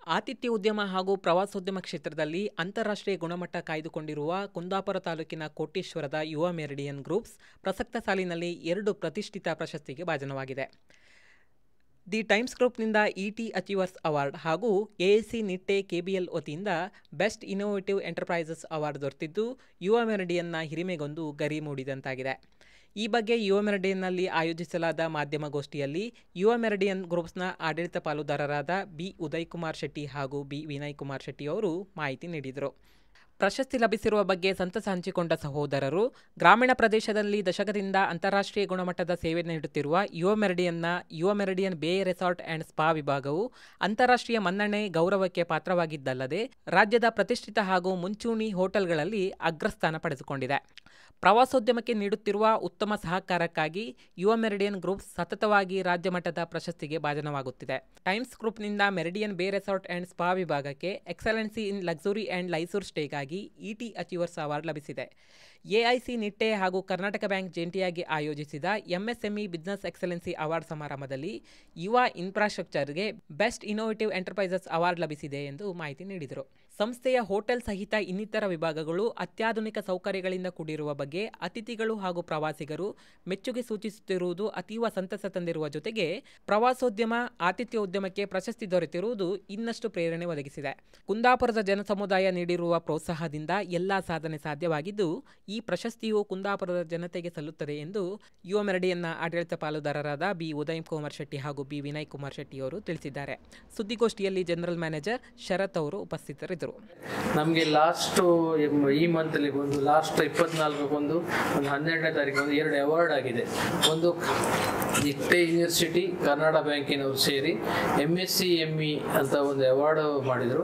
ಆತಿಥ್ಯ ಉದ್ಯಮ ಹಾಗೂ ಪ್ರವಾಸೋದ್ಯಮ ಕ್ಷೇತ್ರದಲ್ಲಿ ಅಂತಾರಾಷ್ಟ್ರೀಯ ಗುಣಮಟ್ಟ ಕಾಯ್ದುಕೊಂಡಿರುವ ಕುಂದಾಪುರ ತಾಲೂಕಿನ ಕೋಟೇಶ್ವರದ ಯುವ ಮೆರಿಡಿಯನ್ ಗ್ರೂಪ್ಸ್ ಪ್ರಸಕ್ತ ಸಾಲಿನಲ್ಲಿ ಎರಡು ಪ್ರತಿಷ್ಠಿತ ಪ್ರಶಸ್ತಿಗೆ ಭಾಜನವಾಗಿದೆ ದಿ ಟೈಮ್ಸ್ ಗ್ರೂಪ್ನಿಂದ ಇಟಿ ಅಚೀವರ್ಸ್ ಅವಾರ್ಡ್ ಹಾಗೂ ಎಎಸಿ ನಿಟ್ಟೆ ಕೆಬಿಎಲ್ ವತಿಯಿಂದ ಬೆಸ್ಟ್ ಇನೋವೇಟಿವ್ ಎಂಟರ್ಪ್ರೈಸಸ್ ಅವಾರ್ಡ್ ದೊರೆತಿದ್ದು ಯುವ ಮೆರಿಡಿಯನ್ನ ಹಿರಿಮೆಗೊಂದು ಗರಿ ಮೂಡಿದಂತಾಗಿದೆ ಈ ಬಗ್ಗೆ ಯುವ ಮೆರಡಿಯನ್ನಲ್ಲಿ ಆಯೋಜಿಸಲಾದ ಮಾಧ್ಯಮಗೋಷ್ಠಿಯಲ್ಲಿ ಯುವ ಮೆರಡಿಯನ್ ಗ್ರೂಪ್ಸ್ನ ಆಡಳಿತ ಪಾಲುದಾರರಾದ ಬಿ ಉದಯ್ ಕುಮಾರ್ ಶೆಟ್ಟಿ ಹಾಗೂ ಬಿ ವಿನಯ್ ಕುಮಾರ್ ಶೆಟ್ಟಿ ಅವರು ಮಾಹಿತಿ ನೀಡಿದರು ಪ್ರಶಸ್ತಿ ಲಭಿಸಿರುವ ಬಗ್ಗೆ ಸಂತಸ ಹಂಚಿಕೊಂಡ ಸಹೋದರರು ಗ್ರಾಮೀಣ ಪ್ರದೇಶದಲ್ಲಿ ದಶಕದಿಂದ ಅಂತಾರಾಷ್ಟ್ರೀಯ ಗುಣಮಟ್ಟದ ಸೇವೆ ನೀಡುತ್ತಿರುವ ಯುವ ಮೆರಡಿಯನ್ನ ಯುವ ಮೆರಡಿಯನ್ ಬೇ ರೆಸಾರ್ಟ್ ಆ್ಯಂಡ್ ಸ್ಪಾ ವಿಭಾಗವು ಅಂತಾರಾಷ್ಟ್ರೀಯ ಮನ್ನಣೆ ಗೌರವಕ್ಕೆ ಪಾತ್ರವಾಗಿದ್ದಲ್ಲದೆ ರಾಜ್ಯದ ಪ್ರತಿಷ್ಠಿತ ಹಾಗೂ ಮುಂಚೂಣಿ ಹೋಟೆಲ್ಗಳಲ್ಲಿ ಅಗ್ರಸ್ಥಾನ ಪಡೆದುಕೊಂಡಿದೆ ಪ್ರವಾಸೋದ್ಯಮಕ್ಕೆ ನೀಡುತ್ತಿರುವ ಉತ್ತಮ ಸಹಕಾರಕ್ಕಾಗಿ ಯುವ ಮೆರಿಡಿಯನ್ ಗ್ರೂಪ್ ಸತತವಾಗಿ ರಾಜ್ಯ ಮಟ್ಟದ ಪ್ರಶಸ್ತಿಗೆ ಭಾಜನವಾಗುತ್ತಿದೆ ಟೈಮ್ಸ್ ಗ್ರೂಪ್ನಿಂದ Meridian bay resort and spa ವಿಭಾಗಕ್ಕೆ excellency in luxury and leisure ಸ್ಟೇಗಾಗಿ ಇಟಿ ಅಚೀವರ್ಸ್ ಅವಾರ್ಡ್ ಲಭಿಸಿದೆ ಎಐಸಿ ನಿಟ್ಟೆ ಹಾಗೂ ಕರ್ನಾಟಕ ಬ್ಯಾಂಕ್ ಜಂಟಿಯಾಗಿ ಆಯೋಜಿಸಿದ ಎಂಎಸ್ಎಂಇ ಬಿಸಿನೆಸ್ ಎಕ್ಸಲೆನ್ಸಿ ಅವಾರ್ಡ್ ಸಮಾರಂಭದಲ್ಲಿ ಯುವ ಇನ್ಫ್ರಾಸ್ಟ್ರಕ್ಚರ್ಗೆ ಬೆಸ್ಟ್ ಇನೋವೇಟಿವ್ ಎಂಟರ್ಪ್ರೈಸಸ್ ಅವಾರ್ಡ್ ಲಭಿಸಿದೆ ಎಂದು ಮಾಹಿತಿ ನೀಡಿದರು ಸಂಸ್ಥೆಯ ಹೋಟೆಲ್ ಸಹಿತ ಇನ್ನಿತರ ವಿಭಾಗಗಳು ಅತ್ಯಾಧುನಿಕ ಸೌಕರ್ಯಗಳಿಂದ ಕೂಡಿರುವ ಬಗ್ಗೆ ಅತಿಥಿಗಳು ಹಾಗೂ ಪ್ರವಾಸಿಗರು ಮೆಚ್ಚುಗೆ ಸೂಚಿಸುತ್ತಿರುವುದು ಅತೀವ ಸಂತಸ ತಂದಿರುವ ಜೊತೆಗೆ ಪ್ರವಾಸೋದ್ಯಮ ಆತಿಥ್ಯ ಉದ್ಯಮಕ್ಕೆ ಪ್ರಶಸ್ತಿ ದೊರೆತಿರುವುದು ಇನ್ನಷ್ಟು ಪ್ರೇರಣೆ ಒದಗಿಸಿದೆ ಕುಂದಾಪುರದ ಜನಸಮುದಾಯ ನೀಡಿರುವ ಪ್ರೋತ್ಸಾಹದಿಂದ ಎಲ್ಲ ಸಾಧನೆ ಸಾಧ್ಯವಾಗಿದ್ದು ಈ ಪ್ರಶಸ್ತಿಯು ಕುಂದಾಪುರದ ಜನತೆಗೆ ಸಲ್ಲುತ್ತದೆ ಎಂದು ಯುವ ಮೆರಡಿಯನ್ನ ಆಡಳಿತ ಪಾಲುದಾರರಾದ ಬಿ ಉದಯ್ ಕುಮಾರ್ ಶೆಟ್ಟಿ ಹಾಗೂ ಬಿ ವಿನಯ್ ಕುಮಾರ್ ಶೆಟ್ಟಿ ಅವರು ತಿಳಿಸಿದ್ದಾರೆ ಸುದ್ದಿಗೋಷ್ಠಿಯಲ್ಲಿ ಜನರಲ್ ಮ್ಯಾನೇಜರ್ ಶರತ್ ಅವರು ಉಪಸ್ಥಿತರಿದ್ದರು ನಮಗೆ ಲಾಸ್ಟು ಈ ಮಂತಲ್ಲಿ ಒಂದು ಲಾಸ್ಟ್ ಇಪ್ಪತ್ನಾಲ್ಕಕ್ಕೊಂದು ಒಂದು ಹನ್ನೆರಡನೇ ತಾರೀಕು ಒಂದು ಎರಡು ಅವಾರ್ಡ್ ಆಗಿದೆ ಒಂದು ನಿಟ್ಟೆ ಯೂನಿವರ್ಸಿಟಿ ಕನ್ನಡ ಬ್ಯಾಂಕಿನವರು ಸೇರಿ M S C M E ಅಂತ ಒಂದು ಅವಾರ್ಡ್ ಮಾಡಿದರು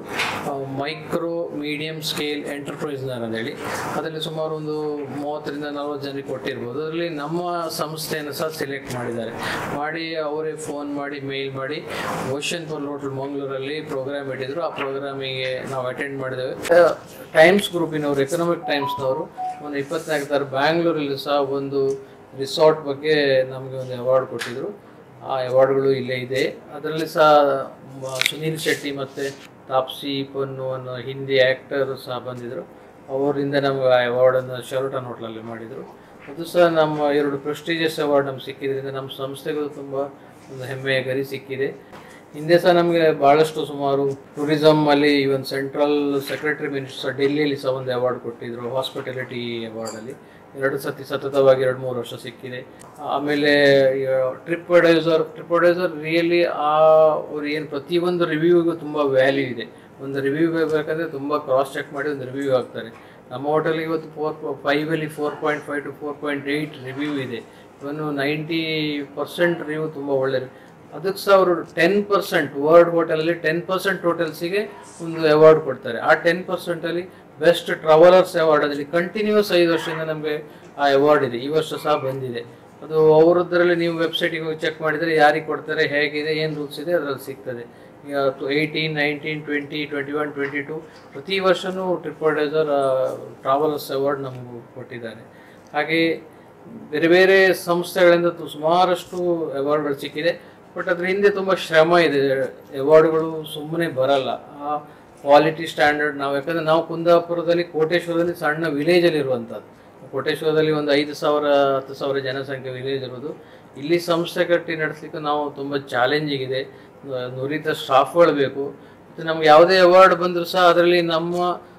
ಮೈಕ್ರೋ ಮೀಡಿಯಂ ಸ್ಕೇಲ್ ಎಂಟರ್ಪ್ರೈಸ್ನರ್ ಅಂತೇಳಿ ಅದರಲ್ಲಿ ಸುಮಾರು ಒಂದು ಮೂವತ್ತರಿಂದ ನಲವತ್ತು ಜನರಿಗೆ ಕೊಟ್ಟಿರ್ಬೋದು ಅದರಲ್ಲಿ ನಮ್ಮ ಸಂಸ್ಥೆಯನ್ನು ಸಹ ಸೆಲೆಕ್ಟ್ ಮಾಡಿದ್ದಾರೆ ಮಾಡಿ ಅವರೇ ಫೋನ್ ಮಾಡಿ ಮೇಲ್ ಮಾಡಿ ಓಷನ್ ಪಲ್ ಹೋಟೆಲ್ ಮಂಗಳೂರಲ್ಲಿ ಪ್ರೋಗ್ರಾಮ್ ಇಟ್ಟಿದ್ರು ಆ ಪ್ರೋಗ್ರಾಮಿಗೆ ನಾವು ಅಟೆಂಡ್ ಮಾಡಿದ್ದೇವೆ ಟೈಮ್ಸ್ ಗ್ರೂಪಿನವರು ಎಕನಾಮಿಕ್ ಟೈಮ್ಸ್ನವರು ಒಂದು ಇಪ್ಪತ್ನಾಲ್ಕು ತರ ಬ್ಯಾಂಗ್ಳೂರಲ್ಲಿ ಸಹ ಒಂದು ರಿಸಾರ್ಟ್ ಬಗ್ಗೆ ನಮಗೆ ಒಂದು ಅವಾರ್ಡ್ ಕೊಟ್ಟಿದ್ರು ಆ ಅವಾರ್ಡ್ಗಳು ಇಲ್ಲೇ ಇದೆ ಅದರಲ್ಲಿ ಸಹ ಮ- ಸುನೀಲ್ ಶೆಟ್ಟಿ ಮತ್ತು ತಾಪ್ಸಿ ಪೊನ್ನು ಅನ್ನೋ ಹಿಂದಿ ಆ್ಯಕ್ಟರ್ ಸಹ ಬಂದಿದ್ದರು ಅವರಿಂದ ನಮಗೆ ಆ ಅವಾರ್ಡನ್ನು ಶೆರೋಟನ್ ಹೋಟ್ಲಲ್ಲಿ ಮಾಡಿದರು ಅದು ಸಹ ನಮ್ಮ ಎರಡು ಪ್ರೆಸ್ಟೀಜಿಯಸ್ ಅವಾರ್ಡ್ ನಮ್ಗೆ ಸಿಕ್ಕಿದ್ರಿಂದ ನಮ್ಮ ಸಂಸ್ಥೆಗೂ ತುಂಬ ಒಂದು ಹೆಮ್ಮೆಯ ಗರಿ ಸಿಕ್ಕಿದೆ ಹಿಂದೆ ಸಹ ನಮಗೆ ಭಾಳಷ್ಟು ಸುಮಾರು ಟೂರಿಸಮ್ ಅಲ್ಲಿ ಇವನ್ ಸೆಂಟ್ರಲ್ ಸೆಕ್ರೆಟರಿ ಮಿನಿಸ್ಟರ್ ಡೆಲ್ಲಿಯಲ್ಲಿ ಸಹ ಒಂದು ಅವಾರ್ಡ್ ಕೊಟ್ಟಿದ್ರು ಹಾಸ್ಪಿಟಾಲಿಟಿ ಅವಾರ್ಡಲ್ಲಿ ಎರಡು ಸತಿ ಸತತವಾಗಿ ಎರಡು ಮೂರು ವರ್ಷ ಸಿಕ್ಕಿದೆ ಆಮೇಲೆ Trip Advisor Trip Advisor really ಆ ಅವ್ರು ಏನು ಪ್ರತಿಯೊಂದು ರಿವ್ಯೂಗೂ ತುಂಬ ವ್ಯಾಲ್ಯೂ ಇದೆ ಒಂದು ರಿವ್ಯೂ ಬೇಕಾದ್ರೆ ತುಂಬ ಕ್ರಾಸ್ ಚೆಕ್ ಮಾಡಿ ಒಂದು ರಿವ್ಯೂ ಹಾಕ್ತಾರೆ ನಮ್ಮ ಹೋಟೆಲ್ಗೆ ಇವತ್ತು ಫೋರ್ ಫೈವಲ್ಲಿ four point five to four point eight review ಇದೆ ಇವನು ನೈಂಟಿ ಪರ್ಸೆಂಟ್ ರಿವ್ಯೂ ತುಂಬ ಒಳ್ಳೆ ಅದಕ್ಕೆ ಸಹ ಅವರು ಟೆನ್ ಪರ್ಸೆಂಟ್ ವರ್ಲ್ಡ್ ಹೋಟೆಲಲ್ಲಿ ಟೆನ್ ಪರ್ಸೆಂಟ್ ಹೋಟೆಲ್ಸಿಗೆ ಒಂದು ಅವಾರ್ಡ್ ಕೊಡ್ತಾರೆ ಆ ಟೆನ್ ಪರ್ಸೆಂಟಲ್ಲಿ ಬೆಸ್ಟ್ ಟ್ರಾವೆಲರ್ಸ್ ಅವಾರ್ಡ್ ಅದರಲ್ಲಿ ಕಂಟಿನ್ಯೂಸ್ ಐದು ವರ್ಷದಿಂದ ನಮಗೆ ಆ ಅವಾರ್ಡ್ ಇದೆ ಈ ವರ್ಷ ಸಹ ಬಂದಿದೆ ಅದು ಅವರದ್ರಲ್ಲಿ ನೀವು ವೆಬ್ಸೈಟಿಗೆ ಹೋಗಿ ಚೆಕ್ ಮಾಡಿದರೆ ಯಾರಿಗೆ ಕೊಡ್ತಾರೆ ಹೇಗಿದೆ ಏನು ರೂಲ್ಸ್ ಇದೆ ಅದರಲ್ಲಿ ಸಿಗ್ತದೆ ಈಗ eighteen nineteen twenty twenty one twenty two ಪ್ರತಿ ವರ್ಷವೂ ಟ್ರಿಪ್ ಅಡ್ವೈಸರ್ ಟ್ರಾವೆಲರ್ಸ್ ಅವಾರ್ಡ್ ನಮಗೂ ಕೊಟ್ಟಿದ್ದಾರೆ ಹಾಗೆ ಬೇರೆ ಬೇರೆ ಸಂಸ್ಥೆಗಳಿಂದ ತು- ಸುಮಾರಷ್ಟು ಅವಾರ್ಡ್ಗಳು ಸಿಕ್ಕಿದೆ ಬಟ್ ಅದ್ರ ಹಿಂದೆ ತುಂಬ ಶ್ರಮ ಇದೆ ಅವಾರ್ಡ್ಗಳು ಸುಮ್ಮನೆ ಬರಲ್ಲ ಆ ಕ್ವಾಲಿಟಿ ಸ್ಟ್ಯಾಂಡರ್ಡ್ ನಾವು ಯಾಕಂದರೆ ನಾವು ಕುಂದಾಪುರದಲ್ಲಿ ಕೋಟೇಶ್ವರದಲ್ಲಿ ಸಣ್ಣ ವಿಲೇಜಲ್ಲಿ ಇರುವಂಥದ್ದು ಕೋಟೇಶ್ವರದಲ್ಲಿ ಒಂದು ಐದು ಸಾವಿರ ಹತ್ತು ಸಾವಿರ ಜನಸಂಖ್ಯೆ ವಿಲೇಜ್ ಇರೋದು ಇಲ್ಲಿ ಸಂಸ್ಥೆ ಕಟ್ಟಿ ನಡೆಸಲಿಕ್ಕೆ ನಾವು ತುಂಬ ಚಾಲೆಂಜಿಂಗ್ ಇದೆ ನ- ನುರಿತ ಸ್ಟಾಫ್ಗಳು ಬೇಕು ಮತ್ತು ನಮ್ಗೆ ಯಾವುದೇ ಅವಾರ್ಡ್ ಬಂದರೂ ಸಹ ಅದರಲ್ಲಿ ನಮ್ಮ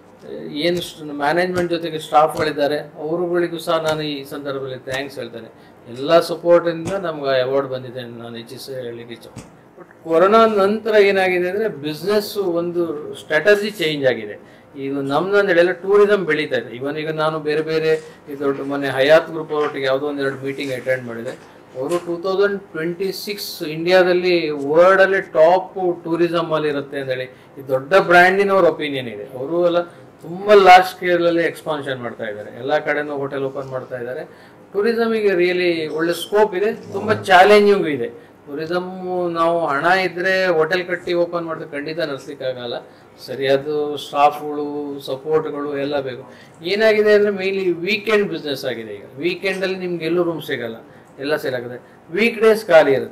ಏನು ಮ್ಯಾನೇಜ್ಮೆಂಟ್ ಜೊತೆಗೆ ಸ್ಟಾಫ್ಗಳಿದ್ದಾರೆ ಅವರುಗಳಿಗೂ ಸಹ ನಾನು ಈ ಸಂದರ್ಭದಲ್ಲಿ ಥ್ಯಾಂಕ್ಸ್ ಹೇಳ್ತೇನೆ ಎಲ್ಲ ಸಪೋರ್ಟಿಂದ ನಮ್ಗೆ ಅವಾರ್ಡ್ ಬಂದಿದೆ ಅಂತ ನಾನು ಇಚ್ಛಿಸಿ ಹೇಳಲಿಕ್ಕೆ ಇಷ್ಟ ಬಟ್ ಕೊರೋನಾ ನಂತರ ಏನಾಗಿದೆ ಅಂದರೆ ಬಿಸ್ನೆಸ್ ಒಂದು ಸ್ಟ್ರಾಟಜಿ ಚೇಂಜ್ ಆಗಿದೆ ಇದು ನಮ್ದು ಎಲ್ಲ ಟೂರಿಸಂ ಬೆಳೀತಾ ಇದೆ ಇವನ್ ಈಗ ನಾನು ಬೇರೆ ಬೇರೆ ಈ ದೊಡ್ಡ ಮೊನ್ನೆ ಹಯಾತ್ ಗ್ರೂಪ್ ಅವರೊಟ್ಟಿಗೆ ಯಾವುದೋ ಒಂದು ಎರಡು ಮೀಟಿಂಗ್ ಅಟೆಂಡ್ ಮಾಡಿದೆ ಅವರು ಟೂ ತೌಸಂಡ್ ಟ್ವೆಂಟಿ ಸಿಕ್ಸ್ ಇಂಡಿಯಾದಲ್ಲಿ ವರ್ಲ್ಡಲ್ಲಿ ಟಾಪ್ ಟೂರಿಸಮ್ ಅಲ್ಲಿ ಇರುತ್ತೆ ಅಂತೇಳಿ ಈ ದೊಡ್ಡ ಬ್ರ್ಯಾಂಡಿನವ್ರ ಒಪಿನಿಯನ್ ಇದೆ ಅವರು ಎಲ್ಲ ತುಂಬ ಲಾರ್ಜ್ ಸ್ಕೇಲಲ್ಲಿ ಎಕ್ಸ್ಪಾನ್ಷನ್ ಮಾಡ್ತಾ ಇದ್ದಾರೆ ಎಲ್ಲ ಕಡೆನೂ ಹೋಟೆಲ್ ಓಪನ್ ಮಾಡ್ತಾ ಇದ್ದಾರೆ ಟೂರಿಸಮಿಗೆ ರಿಯಲಿ ಒಳ್ಳೆ ಸ್ಕೋಪ್ ಇದೆ ತುಂಬ ಚಾಲೆಂಜಿಂಗ್ ಇದೆ ಟೂರಿಸಮ್ ನಾವು ಹಣ ಇದ್ರೆ ಹೋಟೆಲ್ ಕಟ್ಟಿ ಓಪನ್ ಮಾಡಿದ್ರೆ ಖಂಡಿತ ನಡೆಸ್ಲಿಕ್ಕಾಗಲ್ಲ ಸರಿಯಾದ ಸ್ಟಾಫ್ಗಳು ಸಪೋರ್ಟ್ಗಳು ಎಲ್ಲ ಬೇಕು ಏನಾಗಿದೆ ಅಂದರೆ ಮೇಯ್ಲಿ ವೀಕೆಂಡ್ ಬಿಸ್ನೆಸ್ ಆಗಿದೆ ಈಗ ವೀಕೆಂಡಲ್ಲಿ ನಿಮ್ಗೆ ಎಲ್ಲೂ ರೂಮ್ ಸಿಗಲ್ಲ ಎಲ್ಲ ಸೇಲ್ ಆಗುತ್ತೆ ವೀಕ್ ಡೇಸ್ ಖಾಲಿ ಇರುತ್ತೆ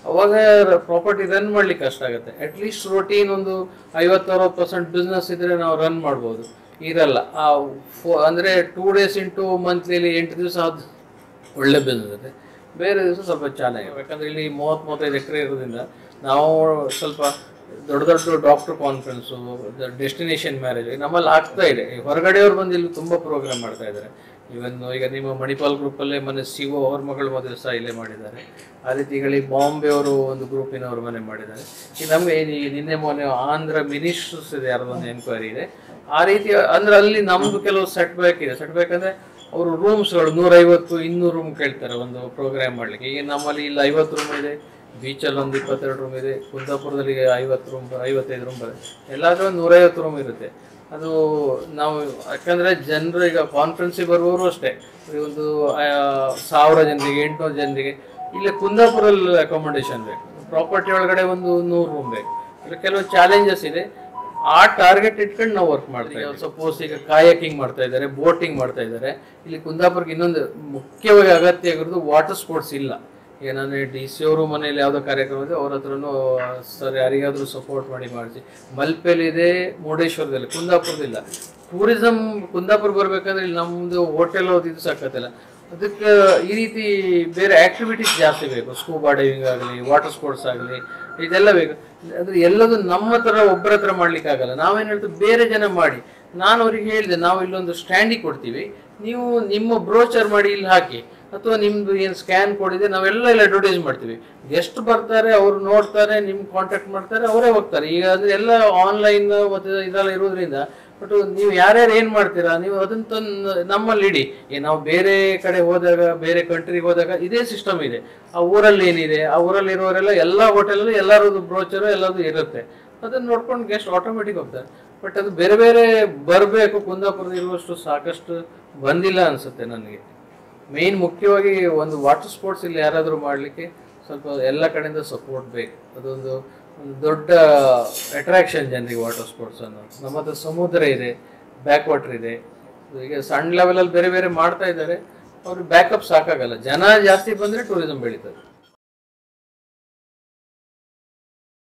ಅವಾಗ ಪ್ರಾಪರ್ಟಿ ರನ್ ಮಾಡ್ಲಿಕ್ಕೆ ಕಷ್ಟ ಆಗುತ್ತೆ ಅಟ್ಲೀಸ್ಟ್ ರೋಟೀನ್ ಒಂದು ಐವತ್ತು ಅರವತ್ತು ಪರ್ಸೆಂಟ್ ಬಿಸ್ನೆಸ್ ಇದ್ರೆ ನಾವು ರನ್ ಮಾಡ್ಬೋದು ಇರಲ್ಲ ಆ ಫೋ ಅಂದರೆ ಟೂ ಡೇಸ್ ಇಂಟು ಮಂತ್ಲಿಲಿ ಎಂಟು ದಿವಸ ಆದ ಒಳ್ಳೆ ಬಿಸ್ನೆಸ್ ಇದೆ ಬೇರೆ ದಿವಸ ಸ್ವಲ್ಪ ಚೆನ್ನಾಗಿ ಯಾಕಂದ್ರೆ ಇಲ್ಲಿ ಮೂವತ್ತು ಮೂವತ್ತೈದು ಎಕರೆ ಇರೋದ್ರಿಂದ ನಾವು ಸ್ವಲ್ಪ ದೊಡ್ಡ ದೊಡ್ಡ ಡಾಕ್ಟರ್ ಕಾನ್ಫರೆನ್ಸು ಡೆಸ್ಟಿನೇಷನ್ ಮ್ಯಾರೇಜ್ ನಮ್ಮಲ್ಲಿ ಆಗ್ತಾ ಇದೆ ಈ ಹೊರಗಡೆಯವ್ರು ಬಂದು ಇಲ್ಲಿ ತುಂಬ ಪ್ರೋಗ್ರಾಮ್ ಮಾಡ್ತಾ ಇದ್ದಾರೆ ಇವನ್ ಈಗ ನಿಮ್ಮ ಮಣಿಪಾಲ್ ಗ್ರೂಪಲ್ಲೇ ಮೊನ್ನೆ ಸಿ ಒ ಅವ್ರ ಮಗಳು ಮದುವೆ ಸಹ ಇಲ್ಲೇ ಮಾಡಿದ್ದಾರೆ ಆ ರೀತಿ ಈಗ ಈ ಬಾಂಬೆ ಅವರು ಒಂದು ಗ್ರೂಪಿನವ್ರ ಮನೆ ಮಾಡಿದ್ದಾರೆ ಈಗ ನಮಗೆ ಈ ನಿನ್ನೆ ಮೊನ್ನೆ ಆಂಧ್ರ ಮಿನಿಸ್ಟರ್ಸ್ ಇದೆ ಯಾರ್ದೋ ಒಂದು ಎನ್ಕ್ವೈರಿ ಇದೆ ಆ ರೀತಿ ಅಂದ್ರೆ ಅಲ್ಲಿ ನಮ್ದು ಕೆಲವು ಸೆಟ್ ಬ್ಯಾಕ್ ಇದೆ ಸೆಟ್ ಬ್ಯಾಕ್ ಅಂದ್ರೆ ಅವರು ರೂಮ್ಸ್ಗಳು ನೂರೈವತ್ತು ಇನ್ನೂರು ರೂಮ್ ಕೇಳ್ತಾರೆ ಒಂದು ಪ್ರೋಗ್ರಾಮ್ ಮಾಡ್ಲಿಕ್ಕೆ ಈಗ ನಮ್ಮಲ್ಲಿ ಇಲ್ಲಿ ಐವತ್ತು ರೂಮ್ ಇದೆ ಬೀಚಲ್ಲಿ ಒಂದು ಇಪ್ಪತ್ತೆರಡು ರೂಮ್ ಇದೆ ಕುಂದಾಪುರದಲ್ಲಿ ಐವತ್ತು ರೂಮ್ ಐವತ್ತೈದು ರೂಮ್ ಬರುತ್ತೆ ಎಲ್ಲಾದ್ರೂ ಒಂದು ನೂರೈವತ್ತು ರೂಮ್ ಇರುತ್ತೆ ಅದು ನಾವು ಯಾಕಂದ್ರೆ ಜನರು ಈಗ ಕಾನ್ಫರೆನ್ಸಿಗೆ ಬರುವವರು ಅಷ್ಟೇ ಈ ಒಂದು ಆ, ಸಾವಿರ ಜನರಿಗೆ ಎಂಟುನೂರು ಜನರಿಗೆ ಇಲ್ಲಿ ಕುಂದಾಪುರಲ್ಲಿ ಅಕಾಮಿಡೇಷನ್ ಬೇಕು ಪ್ರಾಪರ್ಟಿ ಒಳಗಡೆ ಒಂದು ನೂರು ರೂಮ್ ಬೇಕು ಇಲ್ಲಿ ಕೆಲವು ಚಾಲೆಂಜಸ್ ಇದೆ ಆ ಟಾರ್ಗೆಟ್ ಇಟ್ಕೊಂಡು ನಾವು ವರ್ಕ್ ಮಾಡ್ತಾ ಇದ್ದೀವಿ ಸಪೋಸ್ ಈಗ ಕಾಯಕಿಂಗ್ ಮಾಡ್ತಾ ಇದ್ದಾರೆ ಬೋಟಿಂಗ್ ಮಾಡ್ತಾ ಇದ್ದಾರೆ ಇಲ್ಲಿ ಕುಂದಾಪುರಕ್ಕೆ ಇನ್ನೊಂದು ಮುಖ್ಯವಾಗಿ ಅಗತ್ಯ ಆಗಿರೋದು ವಾಟರ್ ಸ್ಪೋರ್ಟ್ಸ್ ಇಲ್ಲ ಈಗ ನಾನು ಡಿ ಸಿ ಅವರು ಮನೇಲಿ ಯಾವುದೋ ಕಾರ್ಯಕ್ರಮ ಇದೆ ಅವ್ರ ಹತ್ರನೂ ಸರ್ ಯಾರಿಗಾದ್ರೂ ಸಪೋರ್ಟ್ ಮಾಡಿ ಮಾಡಿಸಿ ಮಲ್ಪೆಲಿದೆ ಮುರುಡೇಶ್ವರದಲ್ಲಿ ಕುಂದಾಪುರದಿಲ್ಲ ಟೂರಿಸಂ ಕುಂದಾಪುರ ಬರ್ಬೇಕಂದ್ರೆ ಇಲ್ಲಿ ನಮ್ಮದು ಹೋಟೆಲ್ ಇದು ಸಾಕತ್ತಿಲ್ಲ ಅದಕ್ಕೆ ಈ ರೀತಿ ಬೇರೆ ಆಕ್ಟಿವಿಟೀಸ್ ಜಾಸ್ತಿ ಬೇಕು ಸ್ಕೂಬಾ ಡೈವಿಂಗ್ ಆಗಲಿ ವಾಟರ್ ಸ್ಪೋರ್ಟ್ಸ್ ಆಗಲಿ ಇದೆಲ್ಲ ಬೇಕು ಅಂದ್ರೆ ಎಲ್ಲದು ನಮ್ಮ ಹತ್ರ ಒಬ್ಬರ ಹತ್ರ ಮಾಡ್ಲಿಕ್ಕೆ ಆಗಲ್ಲ ನಾವೇನ್ ಹೇಳ್ತೀವಿ ಬೇರೆ ಜನ ಮಾಡಿ ನಾನು ಅವ್ರಿಗೆ ಹೇಳಿದೆ ನಾವು ಇಲ್ಲೊಂದು ಸ್ಟ್ಯಾಂಡಿಗೆ ಕೊಡ್ತೀವಿ ನೀವು ನಿಮ್ಮ ಬ್ರೋಚರ್ ಮಾಡಿ ಇಲ್ಲಿ ಹಾಕಿ ಅಥವಾ ನಿಮ್ದು ಏನು ಸ್ಕ್ಯಾನ್ ಕೊಡಿದೆ ನಾವೆಲ್ಲ ಇಲ್ಲಿ ಅಡ್ವರ್ಟೈಸ್ ಮಾಡ್ತೀವಿ ಎಷ್ಟು ಬರ್ತಾರೆ ಅವ್ರು ನೋಡ್ತಾರೆ ನಿಮ್ ಕಾಂಟ್ಯಾಕ್ಟ್ ಮಾಡ್ತಾರೆ ಅವರೇ ಹೋಗ್ತಾರೆ ಈಗ ಅಂದ್ರೆ ಎಲ್ಲ ಆನ್ಲೈನ್ ಮತ್ತೆ ಇದೆಲ್ಲ ಇರೋದ್ರಿಂದ ಬಟ್ ನೀವು ಯಾರ್ಯಾರು ಏನ್ ಮಾಡ್ತೀರಾ ನೀವು ಅದನ್ನ ತಂದು ನಮ್ಮಲ್ಲಿ ಇಡಿ ಈಗ ನಾವು ಬೇರೆ ಕಡೆ ಹೋದಾಗ ಬೇರೆ ಕಂಟ್ರಿಗೆ ಹೋದಾಗ ಇದೇ ಸಿಸ್ಟಮ್ ಇದೆ ಆ ಊರಲ್ಲಿ ಏನಿದೆ ಆ ಊರಲ್ಲಿ ಇರೋರೆಲ್ಲ ಎಲ್ಲ ಹೋಟೆಲಲ್ಲಿ ಎಲ್ಲರದ್ದು ಬ್ರೋಚರ್ ಎಲ್ಲದು ಇರುತ್ತೆ ಅದನ್ನ ನೋಡ್ಕೊಂಡು ಗೆಸ್ಟ್ ಆಟೋಮೆಟಿಕ್ ಹೋಗ್ತಾರೆ ಬಟ್ ಅದು ಬೇರೆ ಬೇರೆ ಬರಬೇಕು ಕುಂದಾಪುರದ ಇರುವಷ್ಟು ಸಾಕಷ್ಟು ಬಂದಿಲ್ಲ ಅನ್ಸುತ್ತೆ ನನಗೆ ಮೇನ್ ಮುಖ್ಯವಾಗಿ ಒಂದು ವಾಟರ್ ಸ್ಪೋರ್ಟ್ಸ್ ಇಲ್ಲಿ ಯಾರಾದರೂ ಮಾಡಲಿಕ್ಕೆ ಸ್ವಲ್ಪ ಎಲ್ಲ ಕಡೆಯಿಂದ ಸಪೋರ್ಟ್ ಬೇಕು ಅದೊಂದು ಒಂದು ದೊಡ್ಡ ಅಟ್ರಾಕ್ಷನ್ ಜನರಿಗೆ ವಾಟರ್ ಸ್ಪೋರ್ಟ್ಸ್ ಅನ್ನೋದು ನಮ್ಮ ಹತ್ರ ಸಮುದ್ರ ಇದೆ ಬ್ಯಾಕ್ ವಾಟರ್ ಇದೆ ಈಗ ಸಣ್ಣ ಲೆವೆಲಲ್ಲಿ ಬೇರೆ ಬೇರೆ ಮಾಡ್ತಾ ಇದ್ದಾರೆ ಅವ್ರಿಗೆ ಬ್ಯಾಕಪ್ ಸಾಕಾಗಲ್ಲ ಜನ ಜಾಸ್ತಿ ಬಂದರೆ ಟೂರಿಸಂ ಬೆಳೀತದೆ